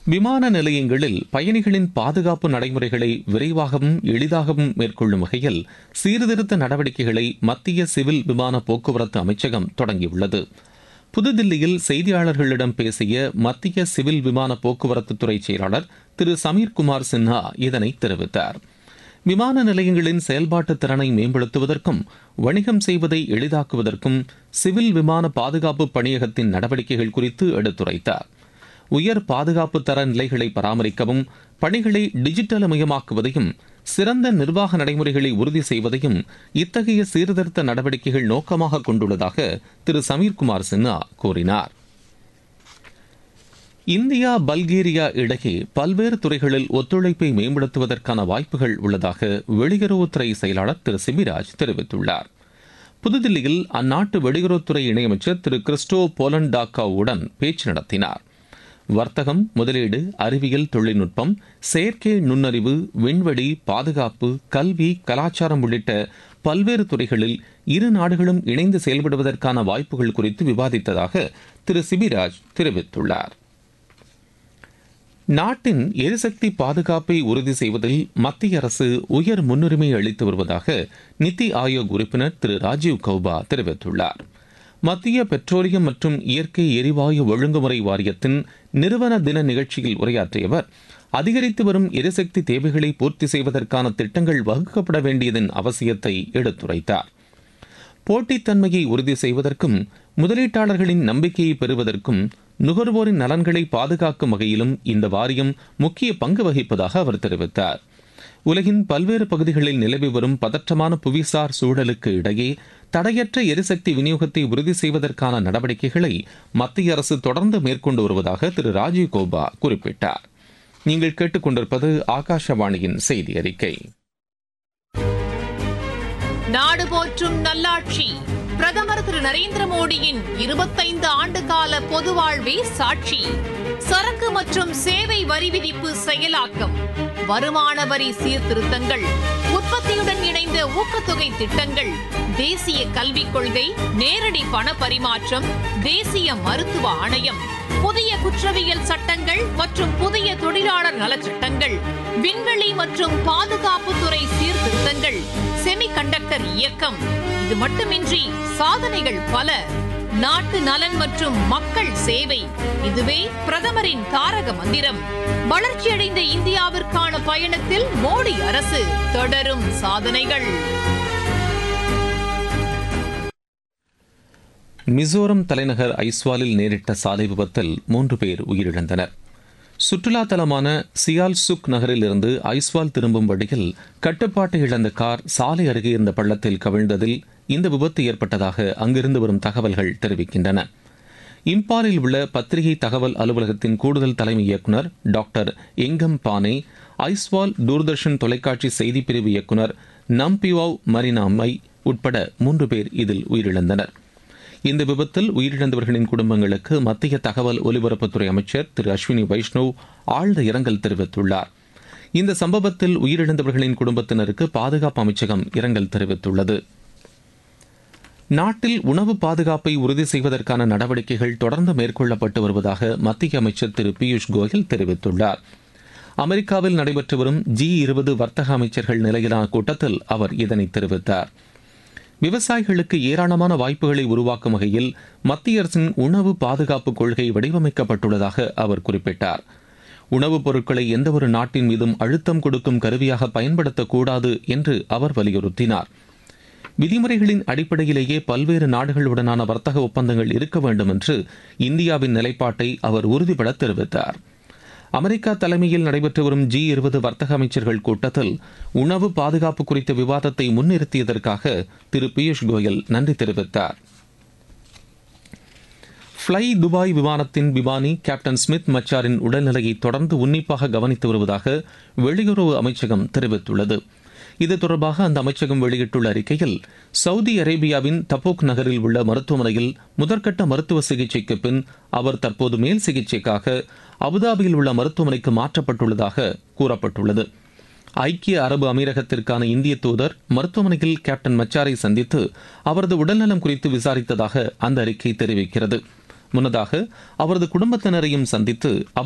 விமான நிலையங்களில் பயணிகளின் பாதுகாப்பு நடைமுறைகளை விரைவாகவும் எளிதாகவும் மேற்கொள்ளும் வகையில் சீர்திருத்த நடவடிக்கைகளை மத்திய சிவில் விமான போக்குவரத்து அமைச்சகம் தொடங்கியுள்ளது புதுதில்லியில் செய்தியாளர்களிடம் பேசிய மத்திய சிவில் விமான போக்குவரத்து துறை செயலாளர் திரு சமீர்குமார் சின்ஹா இதனை தெரிவித்தார் விமான நிலையங்களின் செயல்பாட்டு திறனை மேம்படுத்துவதற்கும் வணிகம் செய்வதை எளிதாக்குவதற்கும் சிவில் விமான பாதுகாப்பு பணியகத்தின் நடவடிக்கைகள் குறித்து எடுத்துரைத்தார் உயர் பாதுகாப்பு தர நிலைகளை பராமரிக்கவும் பணிகளை டிஜிட்டலமயமாக்குவதையும் சிறந்த நிர்வாக நடைமுறைகளை உறுதி செய்வதையும் இத்தகைய சீர்திருத்த நடவடிக்கைகள் நோக்கமாக கொண்டுள்ளதாக திரு சமீர்குமார் சின்ஹா கூறினார் இந்தியா பல்கேரியா இடையே பல்வேறு துறைகளில் ஒத்துழைப்பை மேம்படுத்துவதற்கான வாய்ப்புகள் உள்ளதாக வெளியுறவுத்துறை செயலாளர் திரு சிபிராஜ் தெரிவித்துள்ளார் புதுதில்லியில் அந்நாட்டு வெளியுறவுத்துறை இணையமைச்சர் திரு கிறிஸ்டோ போலண்டாக்காவுடன் பேச்சு நடத்தினார் வர்த்தகம் முதலீடு அறிவியல் தொழில்நுட்பம் செயற்கை நுண்ணறிவு விண்வெளி பாதுகாப்பு கல்வி கலாச்சாரம் உள்ளிட்ட பல்வேறு துறைகளில் இரு நாடுகளும் இணைந்து செயல்படுவதற்கான வாய்ப்புகள் குறித்து விவாதித்ததாக திரு சிபிராஜ் தெரிவித்துள்ளார் நாட்டின் எரிசக்தி பாதுகாப்பை உறுதி செய்வதில் மத்திய அரசு உயர் முன்னுரிமை அளித்து வருவதாக நித்தி ஆயோக் உறுப்பினர் திரு ராஜீவ் கௌபா தெரிவித்துள்ளார் மத்திய பெட்ரோலியம் மற்றும் இயற்கை எரிவாயு ஒழுங்குமுறை வாரியத்தின் நிறுவன தின நிகழ்ச்சியில் உரையாற்றிய அவர் அதிகரித்து வரும் எரிசக்தி தேவைகளை பூர்த்தி செய்வதற்கான திட்டங்கள் வகுக்கப்பட வேண்டியதன் அவசியத்தை எடுத்துரைத்தார் போட்டித்தன்மையை உறுதி செய்வதற்கும் முதலீட்டாளர்களின் நம்பிக்கையை பெறுவதற்கும் நுகர்வோரின் நலன்களை பாதுகாக்கும் வகையிலும் இந்த வாரியம் முக்கிய பங்கு வகிப்பதாக அவர் தெரிவித்தார் உலகின் பல்வேறு பகுதிகளில் நிலவி வரும் பதற்றமான புவிசார் சூழலுக்கு இடையே தடையற்ற எரிசக்தி விநியோகத்தை உறுதி செய்வதற்கான நடவடிக்கைகளை மத்திய அரசு தொடர்ந்து மேற்கொண்டு வருவதாக திரு ராஜீவ் கௌபா குறிப்பிட்டார் நீங்கள் கேட்டுக்கொண்டிருப்பது ஆகாஷவாணியின் செய்தி அறிக்கை நாடு போற்றும் நல்லாட்சி பிரதமர் திரு நரேந்திர மோடியின் இருபத்தைந்து ஆண்டு கால பொது வாழ்வே சாட்சி சரக்கு மற்றும் சேவை வரி விதிப்பு செயலாக்கம் வருமான வரி சீர்திருத்தங்கள் உற்பத்தியுடன் இணைந்த ஊக்கத்தொகை திட்டங்கள் தேசிய கல்விக் கொள்கை நேரடி பண பரிமாற்றம் தேசிய மருத்துவ ஆணையம் புதிய குற்றவியல் சட்டங்கள் மற்றும் புதிய தொழிலாளர் நலச்சட்டங்கள் விண்வெளி மற்றும் பாதுகாப்புத்துறை சீர்திருத்தங்கள் செமிகண்டக்டர் இயக்கம் இது மட்டுமின்றி சாதனைகள் பல நாட்டு நலன் மற்றும் மக்கள் சேவை இதுவே பிரதமரின் தாரக மந்திரம் வளர்ச்சியடைந்த இந்தியாவிற்கான பயணத்தில் மோடி அரசு தொடரும் சாதனைகள் மிசோரம் தலைநகர் ஐஸ்வாலில் நேரிட்ட சாலை விபத்தில் மூன்று பேர் உயிரிழந்தனர் சுற்றுலா தலமான சியால் சுக் நகரில் இருந்து ஐஸ்வால் திரும்பும் வழியில் கட்டுப்பாட்டை இழந்த கார் சாலை அருகே இருந்த பள்ளத்தில் கவிழ்ந்ததில் இந்த விபத்து ஏற்பட்டதாக அங்கிருந்து வரும் தகவல்கள் தெரிவிக்கின்றன இம்பாலில் உள்ள பத்திரிகை தகவல் அலுவலகத்தின் கூடுதல் தலைமை இயக்குநர் டாக்டர் எங்கம் பானே ஐஸ்வால் தூர்தர்ஷன் தொலைக்காட்சி செய்திப்பிரிவு இயக்குநர் நம்பிவாவ் மரினாமை உட்பட மூன்று பேர் இதில் உயிரிழந்தனர் இந்த விபத்தில் உயிரிழந்தவர்களின் குடும்பங்களுக்கு மத்திய தகவல் ஒலிபரப்புத்துறை அமைச்சர் திரு அஸ்வினி வைஷ்ணவ் ஆழ்ந்த இரங்கல் தெரிவித்துள்ளார் இந்த சம்பவத்தில் உயிரிழந்தவர்களின் குடும்பத்தினருக்கு பாதுகாப்பு அமைச்சகம் இரங்கல் தெரிவித்துள்ளது நாட்டில் உணவு பாதுகாப்பை உறுதி செய்வதற்கான நடவடிக்கைகள் தொடர்ந்து மேற்கொள்ளப்பட்டு வருவதாக மத்திய அமைச்சர் திரு பியூஷ் கோயல் தெரிவித்துள்ளார் அமெரிக்காவில் நடைபெற்று வரும் ஜி இருபது வர்த்தக அமைச்சர்கள் நிலையிலான கூட்டத்தில் அவர் இதனை தெரிவித்தார் விவசாயிகளுக்கு ஏராளமான வாய்ப்புகளை உருவாக்கும் வகையில் மத்திய அரசின் உணவு பாதுகாப்பு கொள்கை வடிவமைக்கப்பட்டுள்ளதாக அவர் குறிப்பிட்டார் உணவுப் பொருட்களை எந்தவொரு நாட்டின் மீதும் அழுத்தம் கொடுக்கும் கருவியாக பயன்படுத்தக்கூடாது என்று அவர் வலியுறுத்தினார் விதிமுறைகளின் அடிப்படையிலேயே பல்வேறு நாடுகளுடனான வர்த்தக ஒப்பந்தங்கள் இருக்க வேண்டும் என்று இந்தியாவின் நிலைப்பாட்டை அவர் உறுதிபட தெரிவித்தார் அமெரிக்கா தலைமையில் நடைபெற்று வரும் ஜி இருபது வர்த்தக அமைச்சர்கள் கூட்டத்தில் உணவு பாதுகாப்பு குறித்த விவாதத்தை முன்னிறுத்தியதற்காக திரு பியூஷ் கோயல் நன்றி தெரிவித்தார் ஃப்ளை துபாய் விமானத்தின் விமானி கேப்டன் ஸ்மித் மச்சாரின் உடல்நிலையை தொடர்ந்து உன்னிப்பாக கவனித்து வருவதாக வெளியுறவு அமைச்சகம் தெரிவித்துள்ளது இது தொடர்பாக அந்த அமைச்சகம் வெளியிட்டுள்ள அறிக்கையில் சவுதி அரேபியாவின் தபோக் நகரில் உள்ள மருத்துவமனையில் முதற்கட்ட மருத்துவ சிகிச்சைக்கு பின் அவர் தற்போது மேல் சிகிச்சைக்காக அபுதாபியில் உள்ள மருத்துவமனைக்கு மாற்றப்பட்டுள்ளதாக கூறப்பட்டுள்ளது ஐக்கிய அரபு அமீரகத்திற்கான இந்திய தூதர் மருத்துவமனையில் கேப்டன் மச்சாரை சந்தித்து அவரது உடல்நலம் குறித்து விசாரித்ததாக அந்த அறிக்கை தெரிவிக்கிறது முன்னதாக அவரது குடும்பத்தினரையும் சந்தித்து